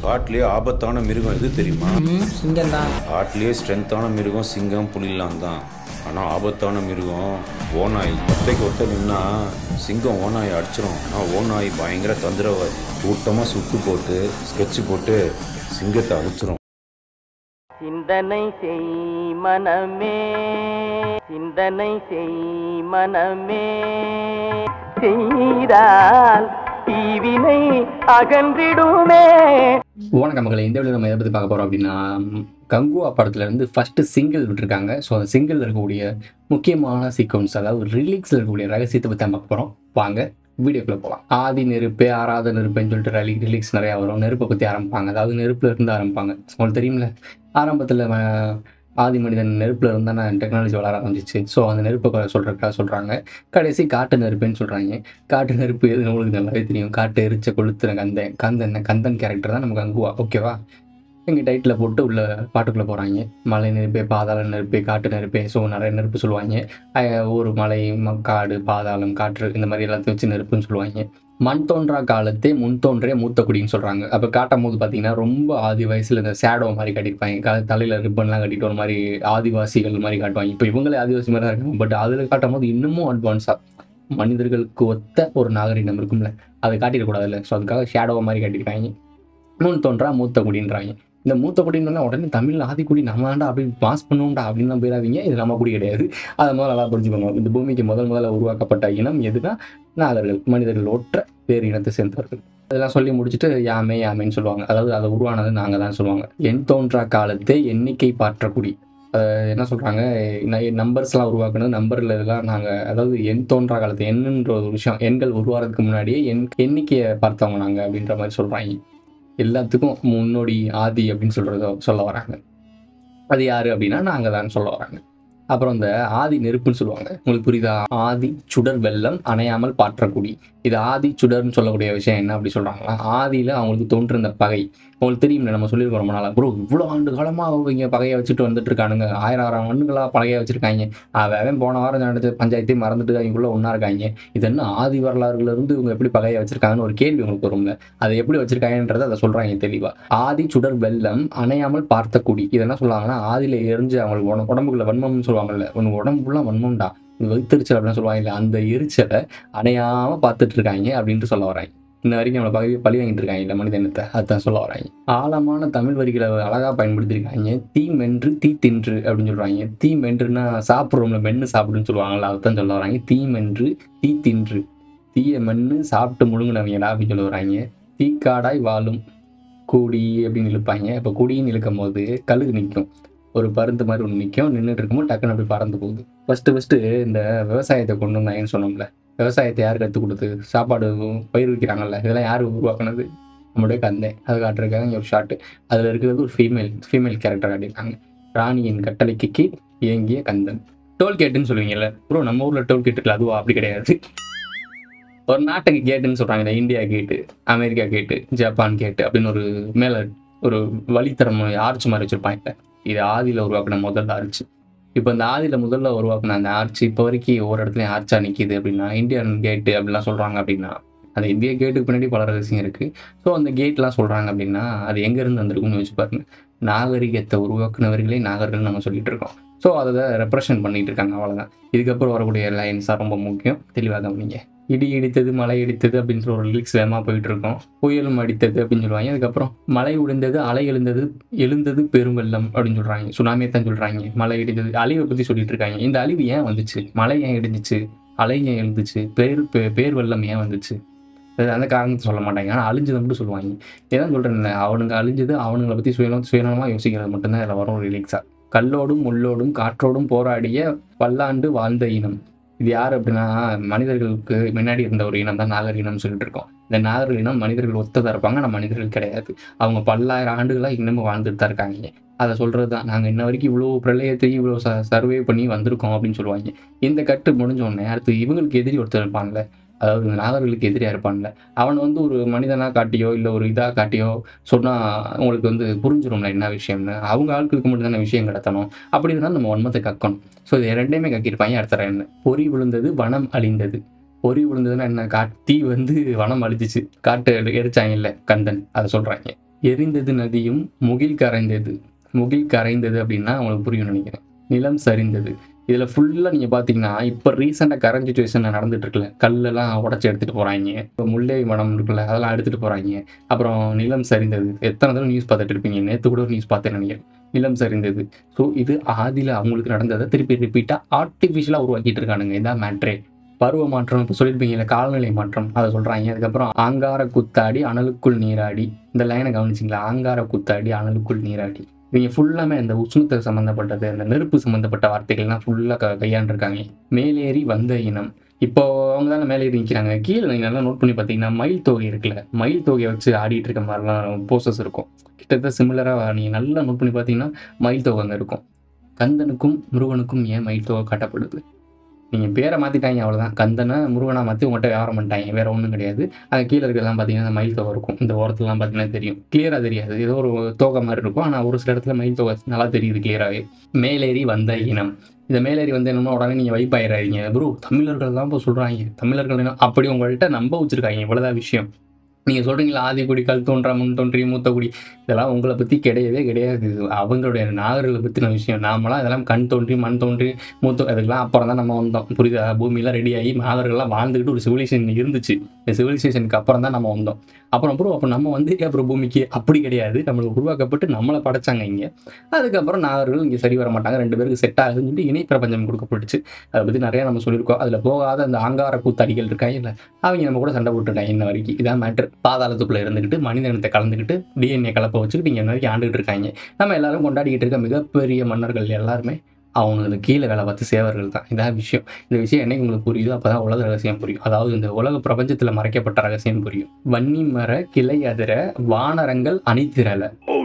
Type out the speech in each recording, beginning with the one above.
காட்டிலேயே ஆபத்தான மிருகம் எது தெரியுமா ம் சிங்கம் தான் காட்டிலேயே ஸ்ட்ரென்த்தான மிருகம் சிங்கம் புலிலாம் தான் ஆனால் ஆபத்தான மிருகம் ஓநாய் ஒத்தைக்கு ஒத்த நின்னா சிங்கம் ஓநாயை அடிச்சிடும் ஆனால் ஓநாய் பயங்கர தந்திரவாதி கூட்டமாக சுட்டு போட்டு ஸ்கெட்ச் போட்டு சிங்கத்தை அழிச்சிரும் சிந்தனை செய் மனமே சிந்தனை செய் மனமே செய்தால் தீவினை அகன்றிடுமே வணக்கம் மக்களை இந்த வீடியோ நம்ம எதை பற்றி பார்க்க போகிறோம் அப்படின்னா ம், கங்குவா படத்துல இருந்து ஃபஸ்ட்டு சிங்கிள் விட்டுருக்காங்க ஸோ அந்த சிங்கிள் இருக்கக்கூடிய முக்கியமான சீக்வன்ஸ் அதாவது ரிலீக்ஸில் இருக்கக்கூடிய ரகசியத்தை பற்றி நம்ம பார்க்க போகிறோம் வாங்க வீடியோக்குள்ளே போகலாம் ஆதி நெருப்பு ஆறாத நெருப்புன்னு சொல்லிட்டு ரலி ரிலீக்ஸ் நிறையா வரும் நெருப்பை பற்றி ஆரம்பிப்பாங்க அதாவது நெருப்பில் இருந்து ஆரம்பிப்பாங்க உங்களுக்கு தெரியும்ல ஆரம்பத்தில் ஆதி மனிதன் நெருப்பில் இருந்தானே டெக்னாலஜி வளர ஆரம்பிச்சிச்சு ஸோ அந்த நெருப்பை சொல்கிறக்காக சொல்கிறாங்க கடைசி காட்டு நெருப்புன்னு சொல்கிறாங்க காட்டு நெருப்பு எது நம்மளுக்கு நல்லாவே தெரியும் காட்டு எரிச்ச கொளுத்துன கந்தன் கந்தன் கந்தன் கேரக்டர் தான் நமக்கு அங்குவா ஓகேவா எங்கள் டைட்டில் போட்டு உள்ள பாட்டுக்குள்ளே போகிறாங்க மலை நெருப்பே பாதாள நெருப்பே காட்டு நெருப்பே ஸோ நிறைய நெருப்பு சொல்லுவாங்க அஹ் ஒரு மலை ம- காடு பாதாளம் காற்று இந்த மாதிரி எல்லாத்தையும் வச்சு நெருப்புன்னு சொல்லுவாங்க மண் தோன்றா காலத்தே முன் தோன்றே மூத்த குடின்னு சொல்கிறாங்க அப்போ காட்டும் போது பார்த்தீங்கன்னா ரொம்ப ஆதி வயசில் இந்த சேடோ மாதிரி கட்டியிருப்பாங்க க தலையில் ரிப்பன்லாம் கட்டிட்டு ஒரு மாதிரி ஆதிவாசிகள் மாதிரி காட்டுவாங்க இப்போ இவங்களே ஆதிவாசி மாதிரி தான் இருக்காங்க பட் அதில் காட்டும் போது இன்னமும் அட்வான்ஸாக மனிதர்களுக்கு ஒத்த ஒரு நாகரிகம் இருக்கும்ல அதை காட்டிடக்கூடாதுல்ல ஸோ அதுக்காக ஷேடோவை மாதிரி காட்டியிருக்காங்க முன் தோன்றா மூத்த குடின்றாங்க இந்த மூத்த குடின்னு உடனே தமிழ் ஆதிக்குடி நம்ம தாண்டா அப்படி பாஸ் பண்ணுவோம்டா அப்படின்னு தான் போயிடாதீங்க இது நம்ம குடி கிடையாது அதை முதல்ல நல்லா புரிஞ்சுக்கோங்க இந்த பூமிக்கு முதல் முதல்ல உருவாக்கப்பட்ட இனம் எதுனா நாகர்கள் மனிதர்கள் ஒற்ற வேறு இனத்தை சேர்ந்தவர்கள் அதெல்லாம் சொல்லி முடிச்சுட்டு யாமே யாமைன்னு சொல்லுவாங்க அதாவது அதை உருவானது நாங்கள் தான் சொல்லுவாங்க எண் தோன்றா காலத்தே எண்ணிக்கை பாற்றக்குடி அஹ் என்ன சொல்கிறாங்க நம்பர்ஸ்லாம் உருவாக்குனது நம்பரில் இதெல்லாம் நாங்கள் அதாவது எண் தோன்றா காலத்து எண்ணுன்ற ஒரு விஷயம் எண்கள் உருவாகிறதுக்கு முன்னாடியே எண் எண்ணிக்கையை பார்த்தவங்க நாங்கள் அப்படின்ற மாதிரி சொல்கிறாங்க எல்லாத்துக்கும் முன்னோடி ஆதி அப்படின்னு சொல்கிறத சொல்ல வராங்க அது யார் அப்படின்னா நாங்கள் தான் சொல்ல வராங்க அப்புறம் இந்த ஆதி நெருப்புன்னு சொல்லுவாங்க உங்களுக்கு புரியுதா ஆதி சுடர் வெள்ளம் அணையாமல் பாற்றக்குடி இது ஆதி சுடர்னு சொல்லக்கூடிய விஷயம் என்ன அப்படி சொல்கிறாங்களா ஆதியில் அவங்களுக்கு தோன்றிருந்த பகை உங்களுக்கு தெரியும்ல நம்ம சொல்லியிருக்கோம் ரொம்ப நாளாக ப்ரோ இவ்வளோ ஆண்டு காலமாக அவங்க பகையை வச்சுட்டு வந்துட்டு இருக்கானுங்க ஆயிரம் ஆயிரம் ஆண்டுகளாக பகையை வச்சுருக்காங்க அவன் போன வாரம் நடந்த பஞ்சாயத்தையும் மறந்துட்டு அவங்களுக்குள்ள ஒன்றா இருக்காங்க இது என்ன ஆதி வரலாறுல இருந்து இவங்க எப்படி பகையை வச்சிருக்காங்கன்னு ஒரு கேள்வி உங்களுக்கு வரும்ல அதை எப்படி வச்சிருக்காங்கன்றதை அதை சொல்றாங்க தெளிவா ஆதி சுடர் வெள்ளம் அணையாமல் பார்த்த குடி இதெல்லாம் சொல்லுவாங்கன்னா ஆதியில எரிஞ்சு அவங்களுக்கு உட- உடம்புக்குள்ள வன்மம்னு சொல்லுவாங்கல்ல உனக்கு உடம்புலாம் வன்மம்டா இது வைத்தறிச்சல் அப்படின்னு சொல்லுவாங்கல்ல அந்த எரிச்சலை அணையாம பார்த்துட்டு இருக்காங்க அப்படின்ட்டு சொல்ல வராங்க இன்ன வரைக்கும் நம்மளை பகை பழி வாங்கிட்டு இருக்காங்க இல்லை மனித இனத்தை அதுதான் சொல்ல வராங்க ஆழமான தமிழ் வரிகளை அழகா பயன்படுத்தியிருக்காங்க தீ மென்று தீ தின்று அப்படின்னு சொல்றாங்க தீ மென்றுனா சாப்பிட்றோம்ல மென்று சாப்பிடுன்னு சொல்லுவாங்கல்ல அதுதான் சொல்ல வராங்க தீ மென்று தீ தின்று தீய மென்று சாப்பிட்டு முழுங்கினவங்கடா அப்படின்னு சொல்ல வராங்க தீக்காடாய் வாழும் கூடி அப்படின்னு இழுப்பாங்க இப்போ குடின்னு இழுக்கும் போது கழுகு நிற்கும் ஒரு பருந்து மாதிரி ஒன்று நிற்கும் நின்றுட்டு இருக்கும்போது டக்குன்னு அப்படி பறந்து போகுது ஃபஸ்ட்டு ஃபஸ்ட்டு இந்த விவசாயத்தை கொண்டு வந்தாங்கன்னு சொன்னோம்ல விவசாயத்தை யார் கற்றுக் கொடுத்து சாப்பாடு பயிர் வைக்கிறாங்கல்ல இதெல்லாம் யார் உருவாக்குனது நம்மளுடைய கந்தேன் அது காட்டுறதுக்காக இங்க ஒரு ஷாட்டு அதில் இருக்கிறது ஒரு ஃபீமேல் ஃபீமேல் கேரக்டர் காட்டியிருக்காங்க ராணியின் கட்டளைக்கு கீழ் இயங்கிய கந்தன் டோல்கேட்டுன்னு சொல்லுவீங்கல்ல ப்ரோ நம்ம ஊரில் டோல்கேட் இல்லை அதுவா அப்படி கிடையாது ஒரு நாட்டுக்கு கேட்டுன்னு சொல்கிறாங்க இந்த இந்தியா கேட்டு அமெரிக்கா கேட்டு ஜப்பான் கேட்டு அப்படின்னு ஒரு மேலே ஒரு வழித்தரம் ஆர்ச் மாதிரி வச்சுருப்பாங்க இது ஆதியில் உருவாக்கின முதல் ஆர்ச் இப்போ இந்த ஆதியில் முதல்ல உருவாக்கின அந்த ஆர்ச் இப்போ வரைக்கும் ஒவ்வொரு இடத்துலையும் ஆர்ச்சா நிற்கிது அப்படின்னா இந்தியன் கேட்டு அப்படிலாம் சொல்கிறாங்க அப்படின்னா அந்த இந்திய கேட்டுக்கு பின்னாடி பல ரகசியம் இருக்குது ஸோ அந்த கேட்லாம் சொல்கிறாங்க அப்படின்னா அது எங்கேருந்து வந்திருக்குன்னு யோசிச்சு பாருங்க நாகரிகத்தை உருவாக்குனவர்களே நாகர்கள் நம்ம சொல்லிட்டு இருக்கோம் ஸோ அதை ரெப்ரசன்ட் பண்ணிட்டு இருக்காங்க அவ்வளோதான் இதுக்கப்புறம் வரக்கூடிய லைன்ஸாக ரொம்ப முக்கியம் தெளிவாக கவனிங்க இடி இடித்தது மழை இடித்தது அப்படின்னு சொல்ற ஒரு லிரிக்ஸ் வேகமாக போயிட்டு இருக்கோம் புயலும் அடித்தது அப்படின்னு சொல்லுவாங்க அதுக்கப்புறம் மழை உடைந்தது அலை எழுந்தது எழுந்தது பெருவெள்ளம் அப்படின்னு சொல்றாங்க சுனாமியை தான் சொல்றாங்க மழை இடித்தது அழிவை பற்றி சொல்லிட்டு இருக்காங்க இந்த அழிவு ஏன் வந்துச்சு மழை ஏன் இடிஞ்சிச்சு அலை ஏன் எழுந்துச்சு பேர் பே- பேர் வெள்ளம் ஏன் வந்துச்சு அது அந்த காரணத்தை சொல்ல மாட்டாங்க ஆனால் அழிஞ்சதை மட்டும் சொல்லுவாங்க இதான் சொல்கிறேன் அவனுங்க அழிஞ்சது அவனுங்களை பற்றி சுயநலம் சுயநலமாக யோசிக்கிறது மட்டும்தான் இதில் வரும் ரிலீக்ஸாக கல்லோடும் முள்ளோடும் காற்றோடும் போராடிய பல்லாண்டு வாழ்ந்த இனம் இது யார் அப்படின்னா மனிதர்களுக்கு முன்னாடி இருந்த ஒரு இனம் தான் நாகர் இனம்னு சொல்லிட்டு இருக்கோம் இந்த நாகர் இனம் மனிதர்கள் ஒத்ததாக இருப்பாங்க ஆனால் மனிதர்கள் கிடையாது அவங்க பல்லாயிரம் ஆண்டுகளாக இன்னமும் வாழ்ந்துட்டு தான் இருக்காங்க அதை சொல்கிறது தான் நாங்கள் இன்ன வரைக்கும் இவ்வளோ பிரளயத்தையும் இவ்வளோ ச சர்வே பண்ணி வந்திருக்கோம் அப்படின்னு சொல்லுவாங்க இந்த கட்டு முடிஞ்ச உடனே அடுத்து இவங்களுக்கு எதிரி ஒருத்தர் இருப்பான்ல அதாவது இந்த நாகர்களுக்கு எதிரியாக இருப்பான்ல அவனை வந்து ஒரு மனிதனாக காட்டியோ இல்லை ஒரு இதாக காட்டியோ சொன்னால் உங்களுக்கு வந்து புரிஞ்சிடும்ல என்ன விஷயம்னு அவங்க ஆட்களுக்கு மட்டும் தானே விஷயம் கடத்தணும் அப்படி இருந்தால் நம்ம வன்மத்தை கக்கணும் ஸோ இது ரெண்டையுமே கக்கியிருப்பாங்க அடுத்த என்ன பொறி விழுந்தது வனம் அழிந்தது பொறி விழுந்ததுன்னா என்ன காட் தீ வந்து வனம் அழிச்சிச்சு காட்டு எரிச்சாங்க இல்லை கந்தன் அதை சொல்கிறாங்க எரிந்தது நதியும் முகில் கரைந்தது முகில் கரைந்தது அப்படின்னா உங்களுக்கு புரியும் நினைக்கிறேன் நிலம் சரிந்தது இதில் ஃபுல்லாக நீங்கள் பார்த்தீங்கன்னா இப்போ ரீசெண்டாக கரண்ட் சுச்சுவேஷன் நடந்துட்டு இருக்குல்ல கல்லெல்லாம் உடச்சி எடுத்துகிட்டு போகிறாங்க இப்போ முல்லை மடம் இருக்குல்ல அதெல்லாம் எடுத்துகிட்டு போகிறாங்க அப்புறம் நிலம் சரிந்தது எத்தனை தடவை நியூஸ் பார்த்துட்டு இருப்பீங்க நேற்று கூட ஒரு நியூஸ் பார்த்தேன் நினைக்கிறேன் நிலம் சரிந்தது ஸோ இது ஆதியில் அவங்களுக்கு நடந்ததை திருப்பி ரிப்பீட்டாக ஆர்டிஃபிஷியலாக உருவாக்கிட்டு இருக்கானுங்க இதான் மேட்ரே பருவ மாற்றம் இப்போ சொல்லியிருப்பீங்கல்ல காலநிலை மாற்றம் அதை சொல்கிறாங்க அதுக்கப்புறம் ஆங்கார குத்தாடி அனலுக்குள் நீராடி இந்த லைனை கவனிச்சிங்களா ஆங்கார குத்தாடி அனலுக்குள் நீராடி இவங்க ஃபுல்லாமே அந்த உஷ்ணத்துக்கு சம்மந்தப்பட்டது அந்த நெருப்பு சம்மந்தப்பட்ட வார்த்தைகள்லாம் ஃபுல்லாக க கையாண்டிருக்காங்க மேலேறி வந்த இனம் இப்போ அவங்க தானே மேலே ஏறி நிற்கிறாங்க கீழே நீங்கள் நல்லா நோட் பண்ணி பார்த்தீங்கன்னா மயில் தொகை இருக்குல்ல மயில் தொகையை வச்சு ஆடிட்டு இருக்க மாதிரிலாம் போஸ்டர்ஸ் இருக்கும் கிட்டத்தட்ட சிமிலராக நீங்கள் நல்லா நோட் பண்ணி பார்த்தீங்கன்னா மயில் தொகை அங்கே இருக்கும் கந்தனுக்கும் முருகனுக்கும் ஏன் மயில் தொகை காட்டப்படுது நீங்கள் பேரை மாற்றிட்டாங்க அவ்வளோதான் கந்தனை முருகனாக மாற்றி உங்கள்கிட்ட வியாபாரம் பண்ணிட்டாங்க வேறு ஒன்றும் கிடையாது அது கீழே இருக்கிறதெல்லாம் பார்த்தீங்கன்னா அந்த மயில் தொகை இருக்கும் இந்த ஓரத்துலலாம் பார்த்தீங்கன்னா தெரியும் கிளியராக தெரியாது ஏதோ ஒரு தோகை மாதிரி இருக்கும் ஆனால் ஒரு சில இடத்துல மயில் தொகை நல்லா தெரியுது கிளியராகவே மேலேறி வந்த இனம் இந்த மேலேறி வந்து என்னமோ உடனே நீங்கள் வைப்பாயிராதீங்க ப்ரோ தமிழர்கள் தான் இப்போ சொல்கிறாங்க தமிழர்கள் என்ன அப்படி உங்கள்கிட்ட நம்ப வச்சுருக்காங்க இவ்வளோதான் விஷயம் நீங்கள் சொல்கிறீங்களா ஆதிக்குடி கல் தோன்றா முன் தோன்றி மூத்தக்குடி இதெல்லாம் உங்களை பற்றி கிடையவே கிடையாது இது அவங்களுடைய நாகர்களை பற்றின விஷயம் நாமெல்லாம் இதெல்லாம் கண் தோன்றி மண் தோன்றி மூத்த அதுக்கெல்லாம் அப்புறம் தான் நம்ம வந்தோம் புரியுதா பூமியெல்லாம் ரெடி ஆகி நாகர்கள்லாம் வாழ்ந்துக்கிட்டு ஒரு சிவிலைசேஷன் இருந்துச்சு இந்த சிவிலைசேஷனுக்கு அப்புறம் தான் நம்ம வந்தோம் அப்புறம் அப்புறம் அப்போ நம்ம வந்து அப்புறம் பூமிக்கு அப்படி கிடையாது நம்மளுக்கு உருவாக்கப்பட்டு நம்மளை படைச்சாங்க இங்கே அதுக்கப்புறம் நாகர்கள் இங்கே சரி வர மாட்டாங்க ரெண்டு பேருக்கு செட் ஆகுதுன்னு சொல்லிட்டு இணை பிரபஞ்சம் கொடுக்கப்பட்டுச்சு அதை பற்றி நிறையா நம்ம சொல்லியிருக்கோம் அதில் போகாத அந்த ஆங்கார கூத்தாடிகள் இருக்காங்க இல்லை அவங்க நம்ம கூட சண்டை போட்டுட்டாங்க இன்ன வரைக்கும் இதான் மேட்ரு பாதாளத்துக்குள்ளே இருந்துக்கிட்டு மனிதனத்தை கலந்துக்கிட்டு டிஎன்ஏ கலப்பை வச்சுக்கிட்டு இங்கே இன்ன வரைக்கும் ஆண்டுகிட்டு இருக்காங்க நம்ம எல்லாரும் கொண்டாடிக்கிட்டு இருக்க மிகப்பெரிய மன்னர்கள் எல்லாருமே அவங்களுக்கு கீழே வேலை பார்த்து சேவர்கள் தான் இதான் விஷயம் இந்த விஷயம் என்னைக்கு உங்களுக்கு புரியுதோ அப்போ தான் உலக ரகசியம் புரியும் அதாவது இந்த உலக பிரபஞ்சத்தில் மறைக்கப்பட்ட ரகசியம் புரியும் வன்னி மர கிளை அதிர வானரங்கள் அணிதிரள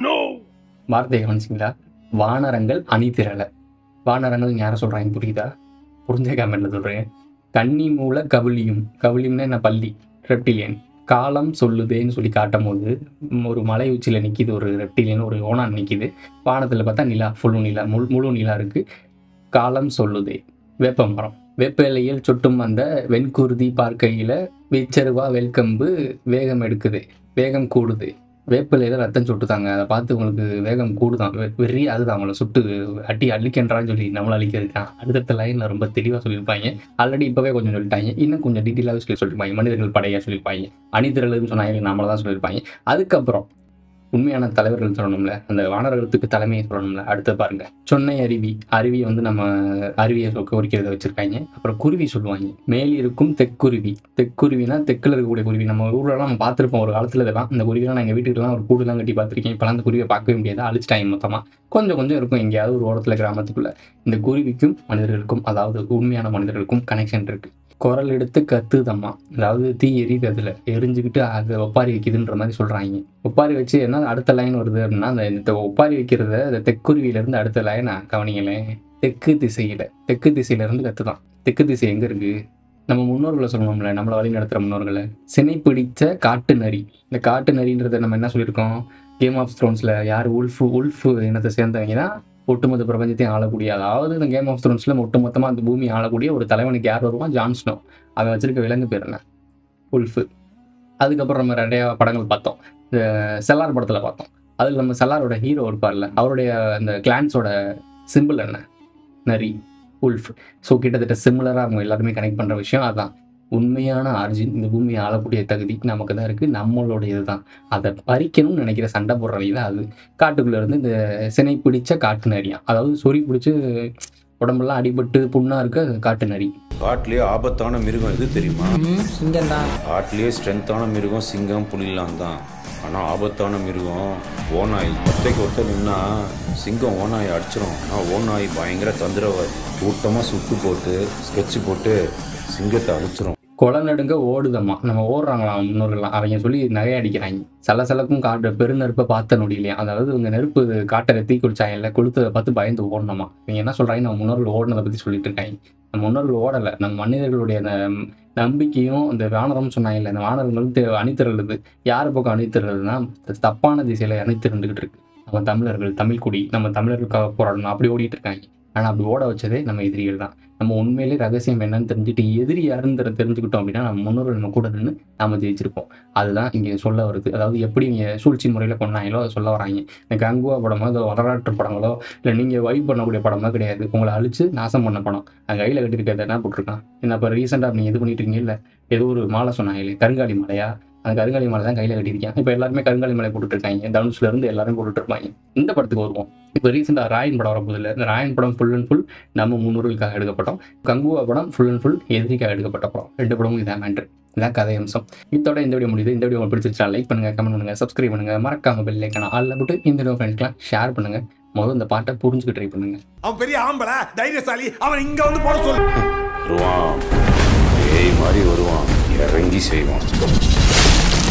வார்த்தையை கவனிச்சிங்களா வானரங்கள் அணிதிரள வானரங்கள் யாரை சொல்கிறாங்க புரியுதா புரிஞ்ச கமெண்ட்ல சொல்கிறேன் கன்னி மூல கவிலியும் கவிலியம்னா என்ன பள்ளி ரெப்டிலியன் காலம் சொல்லுதேன்னு சொல்லி காட்டும் போது ம், ஒரு மலை உச்சியில் நிற்கிது ஒரு ரெப்டிலியன் ஒரு ஓனான் நிற்கிது வானத்தில் பார்த்தா நிலா ஃபுல்லு நிலா முழு முழு நிலா இருக்குது காலம் சொல்லுதே வேப்ப மரம் வேப்ப இலையில் சொட்டும் அந்த வெண்குருதி பார்க்கையில் வீச்சருவா வெல்கம்பு வேகம் எடுக்குது வேகம் கூடுது வேப்பிலையில் ரத்தம் சுட்டுதாங்க அதை பார்த்து உங்களுக்கு வேகம் கூடுதான் வெ- வெறி அதுதான் அவங்கள சுட்டு அட்டி அழிக்கின்றான்னு சொல்லி நம்மளை அழிக்கிறது தான் அடுத்தடுத்த லைனில் ரொம்ப தெளிவாக சொல்லியிருப்பாங்க ஆல்ரெடி இப்போவே கொஞ்சம் சொல்லிட்டாங்க இன்னும் கொஞ்சம் டீட்டெயிலாகவே சொல்லி சொல்லியிருப்பாங்க மனிதர்கள் படையாக சொல்லியிருப்பாங்க அணிதிரளுன்னு சொன்னாங்க நம்மளை தான் சொல்லியிருப்பாங்க அதுக்கப்புறம் உண்மையான தலைவர்கள் சொல்லணும்ல அந்த வானரர்களுக்கு தலைமையை சொல்லணும்ல அடுத்து பாருங்க சொன்னை அருவி அருவியை வந்து நம்ம அருவியை சொ- குறிக்கிறத வச்சிருக்காங்க அப்புறம் குருவி சொல்லுவாங்க மேல் இருக்கும் தெக்குருவி தெக்குருவினா தெற்குல இருக்கக்கூடிய குருவி நம்ம ஊர்லலாம் நம்ம பார்த்துருப்போம் ஒரு காலத்துல இதெல்லாம் இந்த குருவிலாம் நான் எங்கள் வீட்டுக்குலாம் ஒரு கூடுலாம் கட்டி பார்த்துருக்கேன் இப்போலாம் அந்த குருவியை பார்க்கவே முடியாது அழிச்சிட்டாங்க மொத்தமாக கொஞ்சம் கொஞ்சம் இருக்கும் எங்கேயாவது ஒரு ஓரத்தில் கிராமத்துக்குள்ள இந்த குருவிக்கும் மனிதர்களுக்கும் அதாவது உண்மையான மனிதர்களுக்கும் கனெக்ஷன் இருக்கு குரல் எடுத்து கத்துதம்மா அதாவது தீ எரியுது அதில் எரிஞ்சுக்கிட்டு அதை ஒப்பாரி வைக்குதுன்ற மாதிரி சொல்கிறாங்க ஒப்பாரி வச்சு என்ன அடுத்த லைன் வருது அப்படின்னா அந்த இந்த ஒப்பாரி வைக்கிறத அந்த தெக்குருவியிலேருந்து அடுத்த லைனை கவனிங்களேன் தெற்கு திசையில் தெற்கு திசையிலேருந்து கத்துதான் தெற்கு திசை எங்கே இருக்கு நம்ம முன்னோர்களை சொல்லணும்ல நம்மளை வழி நடத்துகிற முன்னோர்களை சினை பிடித்த காட்டு நரி இந்த காட்டு நரின்றதை நம்ம என்ன சொல்லியிருக்கோம் கேம் ஆஃப் த்ரோன்ஸில் யார் உல்ஃபு உல்ஃபு இனத்தை சேர்ந்தவங்க தான் ஒட்டுமொத்த பிரபஞ்சத்தையும் ஆளக்கூடிய அதாவது இந்த கேம் ஆஃப் த்ரோன்ஸில் ஒட்டுமொத்தமாக அந்த பூமி ஆளக்கூடிய ஒரு தலைவனுக்கு யார் வருவான் ஜான்ஸ்னோ அவன் வச்சிருக்க விலங்கு பேர் என்ன உல்ஃபு அதுக்கப்புறம் நம்ம நிறைய படங்கள் பார்த்தோம் இந்த செல்லார் படத்தில் பார்த்தோம் அதில் நம்ம செல்லாரோட ஹீரோ இருப்பார்ல அவருடைய அந்த கிளான்ஸோட சிம்பிள் என்ன நரி உல்ஃப் ஸோ கிட்டத்தட்ட சிமிலராக அவங்க எல்லாருமே கனெக்ட் பண்ணுற விஷயம் அதான் உண்மையான ஆர்ஜின் இந்த பூமியை ஆளக்கூடிய தகுதி நமக்கு தான் இருக்குது நம்மளுடையது தான் அதை பறிக்கணும்னு நினைக்கிற சண்டை போடுறவங்க தான் அது காட்டுக்குள்ளே இருந்து இந்த சினை பிடிச்ச காட்டு நரியான் அதாவது சொறி பிடிச்சி உடம்பெல்லாம் அடிபட்டு புண்ணாக இருக்க காட்டு நரி காட்டிலேயே ஆபத்தான மிருகம் எது தெரியுமா சிங்கம் தான் காட்டிலேயே ஸ்ட்ரென்த்தான மிருகம் சிங்கம் புலிலாம் தான் ஆனால் ஆபத்தான மிருகம் ஓநாய் ஒத்தைக்கு ஒருத்தர் நின்னா சிங்கம் ஓநாயை அடிச்சிடும் ஆனால் ஓநாய் பயங்கர தந்திரவாதி கூட்டமாக சுட்டு போட்டு ஸ்கெட்ச் போட்டு சிங்கத்தை அழிச்சிரும் கொலை நடுங்க ஓடுதம்மா நம்ம ஓடுறாங்களாம் முன்னோர்கள்லாம் அவங்க சொல்லி நகை அடிக்கிறாங்க சல சலக்கும் காட்டு பெருநெருப்பை பார்த்த நொடியிலையா அதாவது இவங்க நெருப்பு காட்டை தீ குளிச்சாங்கல்ல கொளுத்ததை பார்த்து பயந்து ஓடணுமா இவங்க என்ன சொல்றாங்க நம்ம முன்னோர்கள் ஓடினதை பற்றி சொல்லிட்டு இருக்காங்க நம்ம முன்னோர்கள் ஓடலை நம்ம மனிதர்களுடைய அந்த நம்பிக்கையும் இந்த வானரம் சொன்னாங்கல்ல இந்த வானரங்கள் வந்து அணிதிரளுது யார் பக்கம் அணிதிரளுதுன்னா தப்பான திசையில அணிதிரண்டுகிட்டு இருக்கு நம்ம தமிழர்கள் தமிழ் குடி நம்ம தமிழர்களுக்காக போராடணும் அப்படி ஓடிட்டு இருக்காங்க ஆனால் அப்படி ஓட வச்சதே நம்ம எதிரிகள் தான் நம்ம உண்மையிலே ரகசியம் என்னன்னு தெரிஞ்சுட்டு எதிரி யாருன்றத தெரிஞ்சுக்கிட்டோம் அப்படின்னா நம்ம முன்னோர்கள் நம்ம கூட நின்று நாம ஜெயிச்சிருப்போம் அதுதான் இங்கே சொல்ல வருது அதாவது எப்படி இங்கே சூழ்ச்சி முறையில் கொண்டாங்களோ அதை சொல்ல வராங்க இந்த கங்குவா படமோ இல்லை வரலாற்று படங்களோ இல்லை நீங்கள் வைப் பண்ணக்கூடிய படமோ கிடையாது உங்களை அழிச்சு நாசம் பண்ண படம் அந்த கையில் கட்டியிருக்கிறது என்ன போட்டிருக்கான் என்ன இப்போ ரீசெண்டாக நீங்கள் இது பண்ணிட்டு இருக்கீங்க இல்லை ஏதோ ஒரு மாலை சொன்னாங்களே கருங்காலி மலையா அந்த கருங்காலி மலை தான் கையில் கட்டியிருக்கேன் இப்போ எல்லாருமே கருங்காலி மலை போட்டுட்டு இருக்காங்க தனுஷ்ல இருந்து எல்லாரும் போட்டுட்டு இருப்பாங்க இந்த படத்துக்கு வருவோம் இப்போ ரீசெண்டாக ராயன் படம் வரப்போது இல்லை இந்த ராயன் படம் ஃபுல் அண்ட் ஃபுல் நம்ம முன்னோர்களுக்காக எடுக்கப்பட்டோம் கங்குவா படம் ஃபுல் அண்ட் ஃபுல் எதிரிக்காக எடுக்கப்பட்ட படம் ரெண்டு படமும் இதான் மேட்ரு இதான் கதை அம்சம் இதோட இந்த வீடியோ முடியுது இந்த வீடியோ உங்களுக்கு பிடிச்சிருச்சா லைக் பண்ணுங்க கமெண்ட் பண்ணுங்க சப்ஸ்கிரைப் பண்ணுங்க மறக்காம பெல் ஐக்கான ஆல்ல போட்டு இந்த வீடியோ ஃப்ரெண்ட்ஸ்லாம் ஷேர் பண்ணுங்க முதல்ல இந்த பாட்டை புரிஞ்சுக்க ட்ரை பண்ணுங்க அவன் பெரிய ஆம்பளை தைரியசாலி அவன் இங்க வந்து போட சொல்லு வருவான் ஏய் மாதிரி வருவான் இறங்கி செய்வான்